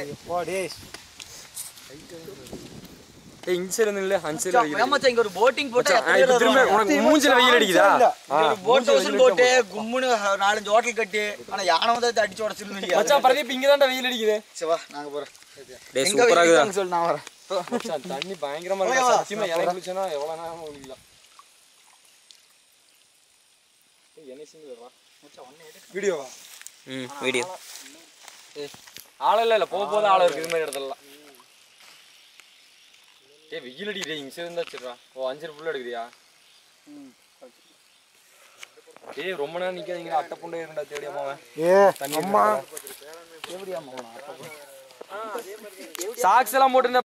எப்பா டேய் ஏய் இங்க சைடு நில்லு அஞ்சு சைடு வெயில் ஏன் மச்சான் இங்க ஒரு போட்டிங் போட்டு மச்சான், ஆ, இப்ப திரும்ப உனக்கு மூஞ்சில வெயில் அடிக்குதா ஆ, ஒரு போட் ஹவுஸ் போட்டு கும்முன்னு நாலஞ்சு ஹோட்டல் கட்டி ஆனா யானை வந்து அதை அடிச்சு உடச்சிருந்தீங்க மச்சான் பிரதீப் இங்க தான்டா வெயில் அடிக்குது சிவா நாங்க போறோம் டேய் எங்க சூப்பரா இருக்குதா இருக்குதான்னு சொல்லு நான் வரேன் மச்சான் தண்ணி பயங்கரமா இருக்கு சத்தியமா இறங்கி குளிச்சனா எவ்வளவு நேரம் குளிக்கலாம் ஏய், என்ன செஞ்சு வீடியோவா ம் வீடியோ ஆள் இல்ல இல்ல போக போத ஆள் இருக்கு இது மாதிரி இடத்துலலாம் ஏய் வெயில் அடிக்கிறே இங்க சைடு இருந்தா வச்சிடுறா ஓ அஞ்சு ஃபுல்லா எடுக்குறியா ஏய் ரொம்ப நேரம் நிக்காதீங்க அட்டை புண்டை இருந்தா தேடி அம்மாவை ஏ தண்ணி அம்மா சாக்ஸ் எல்லாம் போட்டு